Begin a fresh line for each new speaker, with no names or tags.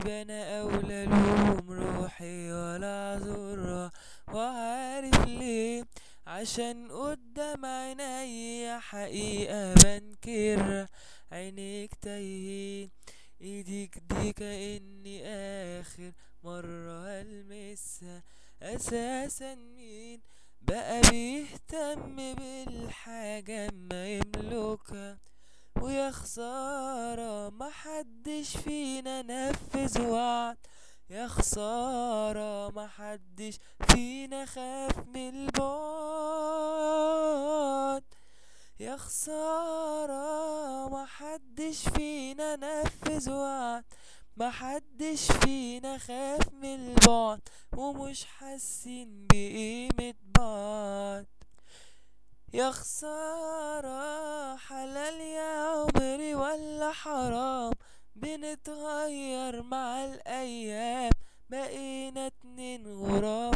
يبقى انا اولى لوم روحي ولا اعذرها وعارف ليه عشان قدام عيني حقيقة بنكر عينيك تايهين ايديك دي كأني اخر مرة هلمسها اساسا مين بقى بيهتم بالحاجة ما يملكها ويا خسارة محدش فينا نفذ وعد يا خسارة محدش فينا خاف من البعد يا خسارة محدش فينا نفذ وعد محدش فينا خاف من البعد ومش حاسين بقيمة بعض يا خسارة حلال يا عمري ولا حرام بنتغير مع الأيام بقينا اتنين غراب